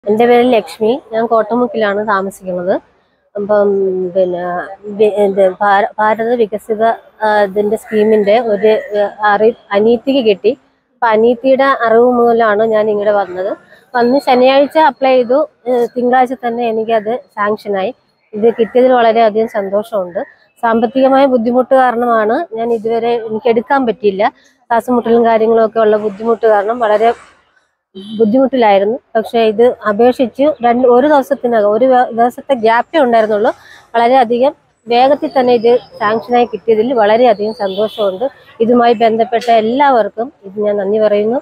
എൻ്റെ പേര് ലക്ഷ്മി ഞാൻ കോട്ടമുക്കിലാണ് താമസിക്കുന്നത് അപ്പം പിന്നെ വി- ഇത് ഭാര- ഭാരത വികസിത ആ, ഇതിന്റെ സ്കീമിന്റെ ഒരു ആ, അറി അനീതിക്ക് കിട്ടി അപ്പൊ അനീതിയുടെ അറിവ് മൂലമാണ് ഞാൻ ഇങ്ങോട്ട് വന്നത് വന്ന് ശനിയാഴ്ച അപ്ലൈ ചെയ്തു ഏഹ് തിങ്കളാഴ്ച തന്നെ എനിക്കത് സാങ്ഷനായി ഇത് കിട്ടിയതിൽ വളരെയധികം സന്തോഷമുണ്ട് സാമ്പത്തികമായ ബുദ്ധിമുട്ട് കാരണമാണ് ഞാൻ ഇതുവരെ എനിക്ക് എടുക്കാൻ പറ്റിയില്ല ശ്വാസമുട്ടലും കാര്യങ്ങളും ഒക്കെ ഉള്ള ബുദ്ധിമുട്ട് കാരണം വളരെ ബുദ്ധിമുട്ടിലായിരുന്നു പക്ഷേ ഇത് അപേക്ഷിച്ച് രണ്ട് ഒരു ദിവസത്തിനകം ഒരു വ- ദിവസത്തെ ഗ്യാപ്പേ ഉണ്ടായിരുന്നുള്ളൂ വളരെയധികം വേഗത്തിൽ തന്നെ ഇത് സാങ്ഷനായി കിട്ടിയതിൽ വളരെയധികം സന്തോഷമുണ്ട് ഇതുമായി ബന്ധപ്പെട്ട എല്ലാവർക്കും ഇത് ഞാൻ നന്ദി പറയുന്നു